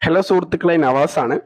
hello സുഹൃത്തുക്കളെ നവാസാണ്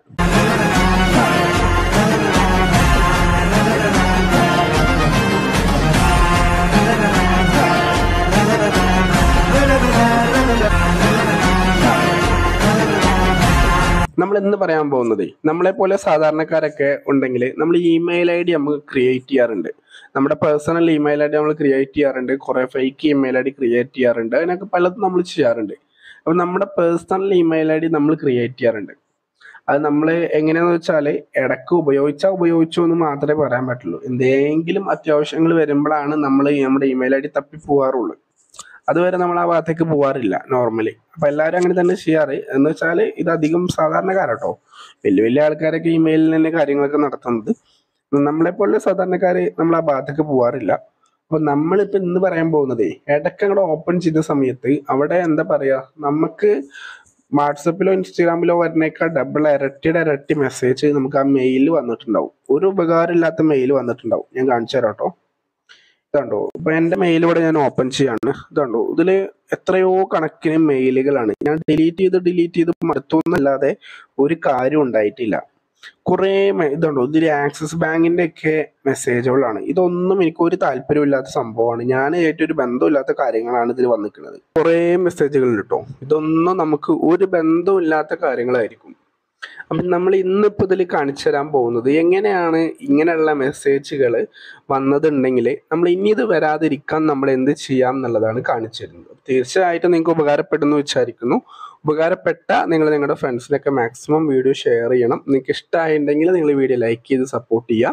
നമ്മൾ ഇന്ന് പറയാൻ പോകുന്നത് നമ്മളെ പോലെ സാധാരണക്കാരൊക്കെ ഉണ്ടെങ്കിൽ നമ്മൾ ഇമെയിൽ ഐ ഡി നമുക്ക് ക്രിയേറ്റ് ചെയ്യാറുണ്ട് നമ്മുടെ പേഴ്സണൽ ഇമെയിൽ ഐ ഡി നമ്മൾ ക്രിയേറ്റ് ചെയ്യാറുണ്ട് കുറെ fake email I D create ചെയ്യാറുണ്ട് അതിനൊക്കെ പലതും നമ്മൾ ചെയ്യാറുണ്ട് അപ്പോൾ നമ്മുടെ പേഴ്സണൽ ഇമെയിൽ ഐ ഡി നമ്മൾ ക്രിയേറ്റ് ചെയ്യാറുണ്ട് അത് നമ്മൾ എങ്ങനെയാന്ന് വെച്ചാൽ ഇടയ്ക്ക് ഉപയോഗിച്ചാൽ ഉപയോഗിച്ചു എന്ന് മാത്രമേ പറയാൻ പറ്റുള്ളൂ എന്തെങ്കിലും അത്യാവശ്യങ്ങൾ വരുമ്പോഴാണ് നമ്മൾ നമ്മുടെ ഇമെയിൽ ഐ ഡി തപ്പി പോകാറുള്ളൂ അതുവരെ നമ്മൾ ആ ഭാഗത്തേക്ക് പോകാറില്ല നോർമലി അപ്പൊ എല്ലാവരും അങ്ങനെ തന്നെ ചെയ്യാറ് എന്ന് വെച്ചാൽ ഇത് അധികം സാധാരണക്കാരാട്ടോ വലിയ വലിയ ആൾക്കാരൊക്കെ ഇമെയിലിൽ തന്നെ കാര്യങ്ങളൊക്കെ നടത്തുന്നത് നമ്മളെ പോലെ സാധാരണക്കാര് നമ്മൾ ആ ഭാഗത്തേക്ക് പോകാറില്ല അപ്പൊ നമ്മളിപ്പോ ഇന്ന് പറയാൻ പോകുന്നത് ഇടയ്ക്ക് അങ്ങോട്ട് ഓപ്പൺ ചെയ്ത സമയത്ത് അവിടെ എന്താ പറയാ നമുക്ക് വാട്സപ്പിലോ ഇൻസ്റ്റാഗ്രാമിലോ വരുന്നേക്കാൾ ഡബിൾ ഇരട്ടിയുടെ ഇരട്ടി മെസ്സേജ് നമുക്ക് ആ മെയിൽ വന്നിട്ടുണ്ടാവും ഒരു ഉപകാരമില്ലാത്ത മെയിൽ വന്നിട്ടുണ്ടാവും ഞാൻ കാണിച്ചു തരാം കേട്ടോ ഇതുണ്ടോ ഇപ്പൊ എന്റെ മെയിൽ ഇവിടെ ഞാൻ ഓപ്പൺ ചെയ്യാണ് ഇതുണ്ടോ ഇതില് എത്രയോ കണക്കിന് മെയിലുകളാണ് ഞാൻ ഡിലീറ്റ് ചെയ്ത് ഡിലീറ്റ് ചെയ്ത് മടുത്തൊന്നല്ലാതെ ഒരു കാര്യം ഉണ്ടായിട്ടില്ല കുറേ മെ- ഇതുണ്ടോ ഇതിൽ ആക്സിസ് ബാങ്കിന്റെ ഒക്കെ മെസ്സേജുകളാണ് ഇതൊന്നും എനിക്ക് ഒരു താല്പര്യമില്ലാത്ത സംഭവമാണ് ഞാൻ ഏറ്റവും ഒരു ബന്ധമില്ലാത്ത കാര്യങ്ങളാണ് ഇതിൽ വന്നിരിക്കുന്നത് കുറേ മെസ്സേജുകൾ കേട്ടോ ഇതൊന്നും നമുക്ക് ഒരു ബന്ധമില്ലാത്ത കാര്യങ്ങളായിരിക്കും അപ്പം നമ്മൾ ഇന്നിപ്പോൾ ഇതിൽ കാണിച്ചു തരാൻ പോകുന്നത് എങ്ങനെയാണ് ഇങ്ങനെയുള്ള മെസ്സേജുകൾ വന്നതുണ്ടെങ്കിൽ നമ്മൾ ഇനി ഇത് വരാതിരിക്കാൻ നമ്മൾ എന്ത് ചെയ്യാം എന്നുള്ളതാണ് കാണിച്ചു തരുന്നത് തീർച്ചയായിട്ടും നിങ്ങൾക്ക് ഉപകാരപ്പെടുന്നു വിചാരിക്കുന്നു ഉപകാരപ്പെട്ട നിങ്ങൾ നിങ്ങളുടെ ഫ്രണ്ട്സിനൊക്കെ മാക്സിമം വീഡിയോ ഷെയർ ചെയ്യണം നിങ്ങൾക്ക് ഇഷ്ടമായിട്ടുണ്ടെങ്കിൽ നിങ്ങൾ വീഡിയോ ലൈക്ക് ചെയ്ത് സപ്പോർട്ട് ചെയ്യുക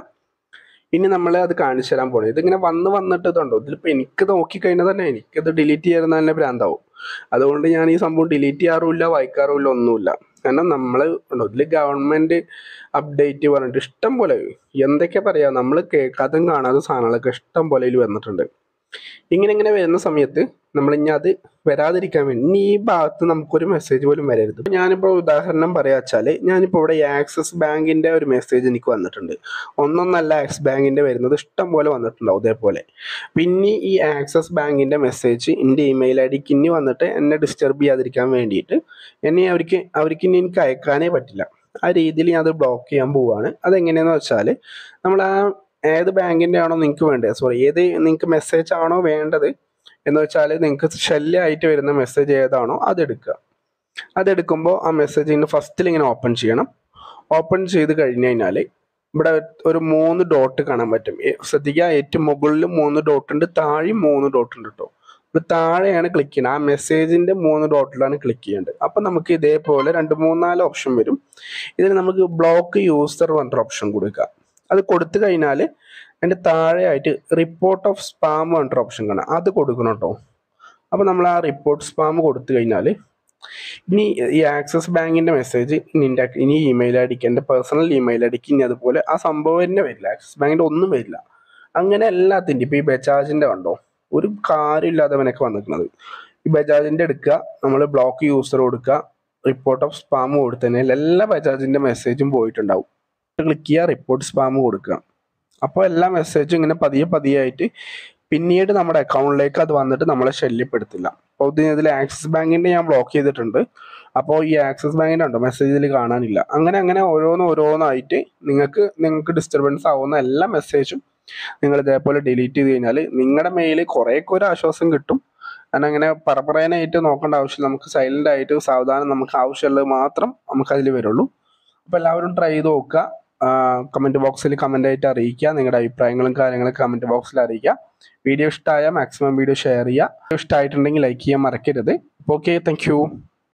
ഇനി നമ്മൾ അത് കാണിച്ചു തരാൻ പോണേ ഇതിങ്ങനെ വന്ന് വന്നിട്ട് ഇതുണ്ടോ ഇതിലിപ്പോൾ എനിക്ക് നോക്കിക്കഴിഞ്ഞാൽ തന്നെ എനിക്കത് ഡിലീറ്റ് ചെയ്യുന്ന തന്നെ ഭ്രാന്താവും അതുകൊണ്ട് ഞാൻ ഈ സംഭവം ഡിലീറ്റ് ചെയ്യാറുമില്ല വായിക്കാറുമില്ല ഒന്നുമില്ല കാരണം നമ്മൾ ഉണ്ടോ ഇതിൽ ഗവൺമെന്റ് അപ്ഡേറ്റ് പറഞ്ഞിട്ട് ഇഷ്ടം പോലെ എന്തൊക്കെ പറയാ നമ്മൾ കേൾക്കാതും കാണാത്ത സാധനങ്ങളൊക്കെ ഇഷ്ടം പോലെ ഇതിൽ വന്നിട്ടുണ്ട് ഇങ്ങനെ ഇങ്ങനെ വരുന്ന സമയത്ത് നമ്മൾ ഇനി അത് വരാതിരിക്കാൻ വേണ്ടി ഇനി ഈ ഭാഗത്ത് നമുക്കൊരു മെസ്സേജ് പോലും വരരുത് ഞാനിപ്പോൾ ഉദാഹരണം പറയാ വെച്ചാൽ ഞാനിപ്പോൾ ഇവിടെ ആക്സിസ് ബാങ്കിന്റെ ഒരു മെസ്സേജ് എനിക്ക് വന്നിട്ടുണ്ട് ഒന്നൊന്നല്ല ആക്സിസ് ബാങ്കിന്റെ വരുന്നത് ഇഷ്ടം പോലെ വന്നിട്ടുണ്ടാവും അതേപോലെ പിന്നെ ഈ ആക്സിസ് ബാങ്കിന്റെ മെസ്സേജ് എൻ്റെ ഇമെയിൽ ഐ ഡിക്ക് ഇനി വന്നിട്ട് എന്നെ ഡിസ്റ്റർബ് ചെയ്യാതിരിക്കാൻ വേണ്ടിയിട്ട് എന്നെ അവർക്ക് അവർക്ക് ഇനി എനിക്ക് അയക്കാനേ പറ്റില്ല ആ രീതിയിൽ ഞാൻ അത് ബ്ലോക്ക് ചെയ്യാൻ പോവുകയാണ് അതെങ്ങനെയാന്ന് വെച്ചാൽ നമ്മൾ ആ ഏത് ബാങ്കിന്റെ ആണോ നിങ്ങൾക്ക് വേണ്ടത് സോറി ഏത് നിങ്ങൾക്ക് മെസ്സേജ് ആണോ വേണ്ടത് എന്ന് വെച്ചാൽ നിങ്ങൾക്ക് ശല്യമായിട്ട് വരുന്ന മെസ്സേജ് ഏതാണോ അതെടുക്കുക അതെടുക്കുമ്പോൾ ആ മെസ്സേജിന് ഫസ്റ്റിൽ ഇങ്ങനെ ഓപ്പൺ ചെയ്യണം ഓപ്പൺ ചെയ്ത് കഴിഞ്ഞ് കഴിഞ്ഞാൽ ഇവിടെ ഒരു മൂന്ന് ഡോട്ട് കാണാൻ പറ്റും ഏ- ശ്രദ്ധിക്കുക ഏറ്റവും മുകളിൽ മൂന്ന് ഡോട്ട് ഉണ്ട് താഴെയും മൂന്ന് ഡോട്ട് ഉണ്ട് കേട്ടോ ഇവിടെ താഴെയാണ് ക്ലിക്ക് ചെയ്യുന്നത് ആ മെസ്സേജിന്റെ മൂന്ന് ഡോട്ടിലാണ് ക്ലിക്ക് ചെയ്യേണ്ടത് അപ്പം നമുക്ക് ഇതേപോലെ രണ്ട് മൂന്നാല് ഓപ്ഷൻ വരും ഇതിൽ നമുക്ക് ബ്ലോക്ക് യൂസർ പറഞ്ഞിട്ട് ഓപ്ഷൻ കൊടുക്കുക അത് കൊടുത്തു കഴിഞ്ഞാൽ അതിന്റെ താഴെയായിട്ട് റിപ്പോർട്ട് ഓഫ് സ്പാം പറഞ്ഞിട്ട് ഓപ്ഷൻ കാണാം അത് കൊടുക്കണം കേട്ടോ അപ്പോൾ നമ്മൾ ആ റിപ്പോർട്ട് സ്പാം കൊടുത്തു കഴിഞ്ഞാൽ ഇനി ഈ ആക്സിസ് ബാങ്കിന്റെ മെസ്സേജ് നിന്റെ ഇനി ഇമെയിൽ ഐ ഡിക്ക് എൻ്റെ പേഴ്സണൽ ഇമെയിൽ ഐ ഡിക്ക് ഇനി അതുപോലെ ആ സംഭവം തന്നെ വരില്ല ആക്സിസ് ബാങ്കിന്റെ ഒന്നും വരില്ല അങ്ങനെ എല്ലാത്തിൻ്റെ ഇപ്പൊ ഈ ബജാജിന്റെ കണ്ടോ ഒരു കാര്യമില്ലാത്തവനൊക്കെ വന്നിരിക്കുന്നത് ഈ ബജാജിന്റെ എടുക്കുക നമ്മൾ ബ്ലോക്ക് യൂസർ കൊടുക്കുക റിപ്പോർട്ട് ഓഫ് സ്പാം കൊടുത്തതിനാൽ എല്ലാ ബജാജിന്റെ മെസ്സേജും പോയിട്ടുണ്ടാവും ക്ലിക്ക് ചെയ്യുക റിപ്പോർട്ട് സ്പാം കൊടുക്കുക അപ്പോൾ എല്ലാ മെസ്സേജും ഇങ്ങനെ പതിയെ പതിയെ ആയിട്ട് പിന്നീട് നമ്മുടെ അക്കൗണ്ടിലേക്ക് അത് വന്നിട്ട് നമ്മളെ ശല്യപ്പെടുത്തില്ല അപ്പോൾ ഇത് ഇതിൽ ആക്സിസ് ബാങ്കിന്റെ ഞാൻ ബ്ലോക്ക് ചെയ്തിട്ടുണ്ട് അപ്പോൾ ഈ ആക്സിസ് ബാങ്കിന്റെ ഉണ്ടോ മെസ്സേജ് ഇതിൽ കാണാനില്ല അങ്ങനെ അങ്ങനെ ഓരോന്ന് ഓരോന്നായിട്ട് നിങ്ങൾക്ക് നിങ്ങൾക്ക് ഡിസ്റ്റർബൻസ് ആവുന്ന എല്ലാ മെസ്സേജും നിങ്ങൾ ഇതേപോലെ ഡിലീറ്റ് ചെയ്ത് കഴിഞ്ഞാൽ നിങ്ങളുടെ മെയിൽ കുറേയൊക്കെ ഒരു ആശ്വാസം കിട്ടും കാരണം അങ്ങനെ പറപ്പറയാനായിട്ട് നോക്കേണ്ട ആവശ്യമില്ല നമുക്ക് സൈലന്റ് ആയിട്ട് സാവധാനം നമുക്ക് ആവശ്യമുള്ളത് മാത്രം നമുക്ക് അതിൽ വരുള്ളൂ അപ്പോൾ എല്ലാവരും ട്രൈ ചെയ്ത് നോക്കുക കമന്റ് ബോക്സിൽ കമന്റ് ആയിട്ട് അറിയിക്കുക നിങ്ങളുടെ അഭിപ്രായങ്ങളും കാര്യങ്ങളും കമന്റ് ബോക്സിൽ അറിയിക്കുക വീഡിയോ ഇഷ്ടമായ മാക്സിമം വീഡിയോ ഷെയർ ചെയ്യുക ഇഷ്ടമായിട്ടുണ്ടെങ്കിൽ ലൈക്ക് ചെയ്യാൻ മറക്കരുത് ഓക്കെ താങ്ക്